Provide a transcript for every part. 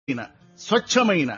అయిన, స్వచ్ఛమైన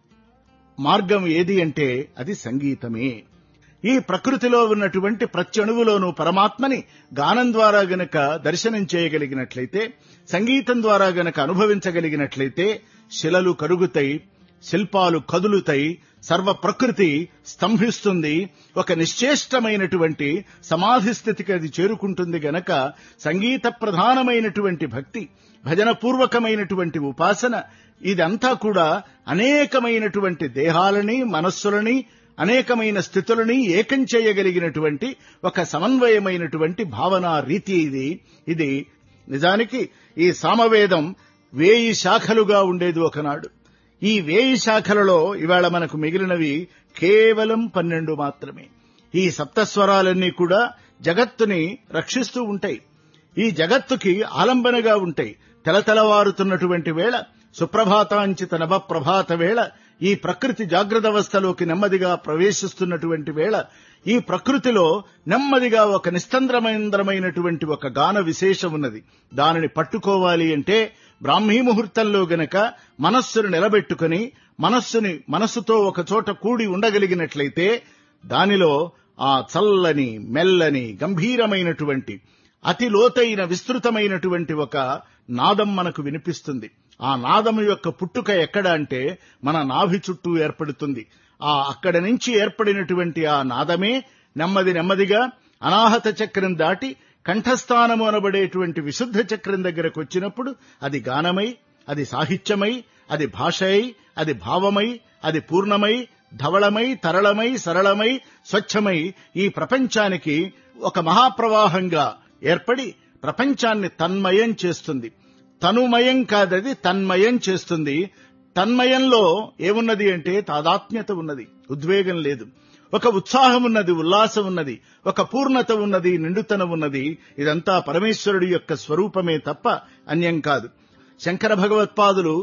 మార్గం ఏది అంటే అది సంగీతమే ఈ ప్రకృతిలో ఉన్నటువంటి ప్రత్యణువులోనూ పరమాత్మని గానం ద్వారా గనక దర్శనం చేయగలిగినట్లయితే సంగీతం ద్వారా గనక అనుభవించగలిగినట్లయితే శిలలు కరుగుతాయి శిల్పాలు కదులుతాయి సర్వ ప్రకృతి స్తంభిస్తుంది ఒక నిశ్చేష్టమైనటువంటి సమాధి స్థితికి అది చేరుకుంటుంది గనక సంగీత ప్రధానమైనటువంటి భక్తి భజన పూర్వకమైనటువంటి ఉపాసన ఇదంతా కూడా అనేకమైనటువంటి దేహాలని మనస్సులని అనేకమైన స్థితులని ఏకం చేయగలిగినటువంటి ఒక సమన్వయమైనటువంటి భావన రీతి ఇది ఇది నిజానికి ఈ సామవేదం వేయి శాఖలుగా ఉండేది ఒకనాడు ఈ వేయి శాఖలలో ఇవాళ మనకు మిగిలినవి కేవలం పన్నెండు మాత్రమే ఈ సప్తస్వరాలన్నీ కూడా జగత్తుని రక్షిస్తూ ఉంటాయి ఈ జగత్తుకి ఆలంబనగా ఉంటాయి తెలతెలవారుతున్నటువంటి వేళ సుప్రభాతాంచిత నభ ప్రభాత వేళ ఈ ప్రకృతి జాగ్రత్తవస్థలోకి నెమ్మదిగా ప్రవేశిస్తున్నటువంటి వేళ ఈ ప్రకృతిలో నెమ్మదిగా ఒక నిస్తంద్రమైంద్రమైనటువంటి ఒక గాన విశేషం ఉన్నది దానిని పట్టుకోవాలి అంటే బ్రాహ్మీ ముహూర్తంలో గనక మనస్సును నిలబెట్టుకుని మనస్సుని మనస్సుతో ఒక చోట కూడి ఉండగలిగినట్లయితే దానిలో ఆ చల్లని మెల్లని గంభీరమైనటువంటి అతి లోతైన విస్తృతమైనటువంటి ఒక నాదం మనకు వినిపిస్తుంది ఆ నాదం యొక్క పుట్టుక ఎక్కడ అంటే మన నాభి చుట్టూ ఏర్పడుతుంది ఆ అక్కడ నుంచి ఏర్పడినటువంటి ఆ నాదమే నెమ్మది నెమ్మదిగా అనాహత చక్రం దాటి కంఠస్థానము అనబడేటువంటి విశుద్ధ చక్రం దగ్గరకు వచ్చినప్పుడు అది గానమై అది సాహిత్యమై అది భాషై అది భావమై అది పూర్ణమై ధవళమై తరళమై సరళమై స్వచ్ఛమై ఈ ప్రపంచానికి ఒక మహాప్రవాహంగా ఏర్పడి ప్రపంచాన్ని తన్మయం చేస్తుంది తనుమయం కాదది తన్మయం చేస్తుంది తన్మయంలో ఏమున్నది అంటే తాదాత్మ్యత ఉన్నది ఉద్వేగం లేదు ఒక ఉత్సాహం ఉన్నది ఉల్లాసం ఉన్నది ఒక పూర్ణత ఉన్నది నిండుతనం ఉన్నది ఇదంతా పరమేశ్వరుడి యొక్క స్వరూపమే తప్ప అన్యం కాదు శంకర భగవత్పాదులు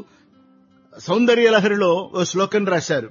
సౌందర్యలహరిలో ఓ శ్లోకం రాశారు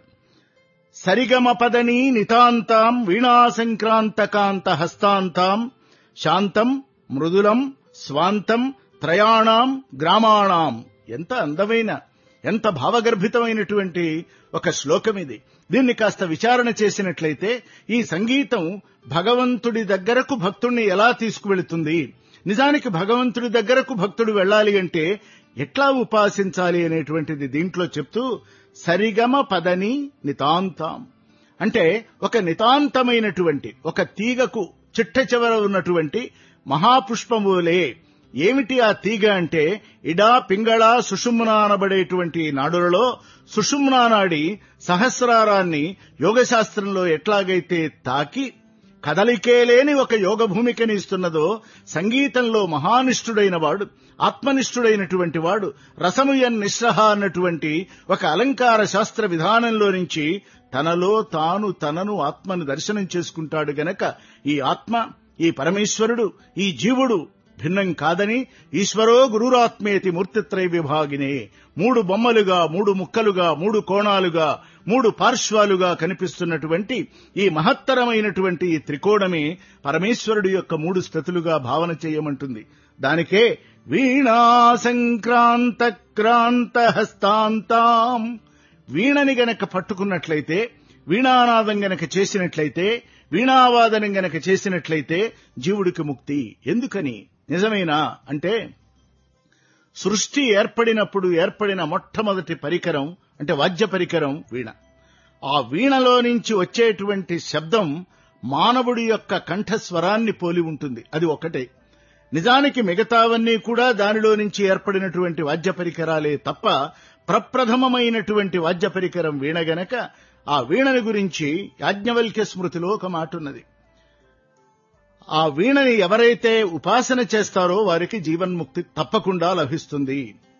సరిగమపదని నితాంతాం వీణా సంక్రాంతకాంత హస్తాంతాం శాంతం మృదులం స్వాంతం త్రయాణం గ్రామాణం ఎంత అందమైన ఎంత భావగర్భితమైనటువంటి ఒక శ్లోకం ఇది దీన్ని కాస్త విచారణ చేసినట్లయితే ఈ సంగీతం భగవంతుడి దగ్గరకు భక్తుణ్ణి ఎలా తీసుకువెళుతుంది నిజానికి భగవంతుడి దగ్గరకు భక్తుడు వెళ్ళాలి అంటే ఎట్లా ఉపాసించాలి అనేటువంటిది దీంట్లో చెప్తూ సరిగమ పదని నితాంతం అంటే ఒక నితాంతమైనటువంటి ఒక తీగకు చిట్ట చివర ఉన్నటువంటి మహాపుష్పములే ఏమిటి ఆ తీగ అంటే ఇడా పింగళ సుషుమ్నా అనబడేటువంటి నాడులలో సుషుమ్నా నాడి సహస్రారాన్ని యోగశాస్త్రంలో ఎట్లాగైతే తాకి కదలికే లేని ఒక యోగ భూమికని ఇస్తున్నదో సంగీతంలో మహానిష్ఠుడైన వాడు ఆత్మనిష్ఠుడైనటువంటి వాడు రసముయన్ నిస్సహ అన్నటువంటి ఒక అలంకార శాస్త్ర విధానంలో నుంచి తనలో తాను తనను ఆత్మను దర్శనం చేసుకుంటాడు గనక ఈ ఆత్మ ఈ పరమేశ్వరుడు ఈ జీవుడు భిన్నం కాదని ఈశ్వరో గురురాత్మేతి మూర్తిత్రయ విభాగినే మూడు బొమ్మలుగా మూడు ముక్కలుగా మూడు కోణాలుగా మూడు పార్శ్వాలుగా కనిపిస్తున్నటువంటి ఈ మహత్తరమైనటువంటి ఈ త్రికోణమే పరమేశ్వరుడి యొక్క మూడు స్థితులుగా భావన చేయమంటుంది దానికే వీణా సంక్రాంత క్రాంత హస్తాంతాం వీణని గనక పట్టుకున్నట్లయితే వీణానాదం గనక చేసినట్లయితే వీణావాదనం గనక చేసినట్లయితే జీవుడికి ముక్తి ఎందుకని నిజమేనా అంటే సృష్టి ఏర్పడినప్పుడు ఏర్పడిన మొట్టమొదటి పరికరం అంటే వాద్య పరికరం వీణ ఆ వీణలో నుంచి వచ్చేటువంటి శబ్దం మానవుడి యొక్క కంఠస్వరాన్ని పోలి ఉంటుంది అది ఒకటే నిజానికి మిగతావన్నీ కూడా దానిలో నుంచి ఏర్పడినటువంటి వాద్య పరికరాలే తప్ప ప్రప్రథమమైనటువంటి వాద్య పరికరం వీణ గనక ఆ వీణని గురించి యాజ్ఞవల్క్య స్మృతిలో ఒక మాట ఉన్నది ఆ వీణని ఎవరైతే ఉపాసన చేస్తారో వారికి జీవన్ముక్తి తప్పకుండా లభిస్తుంది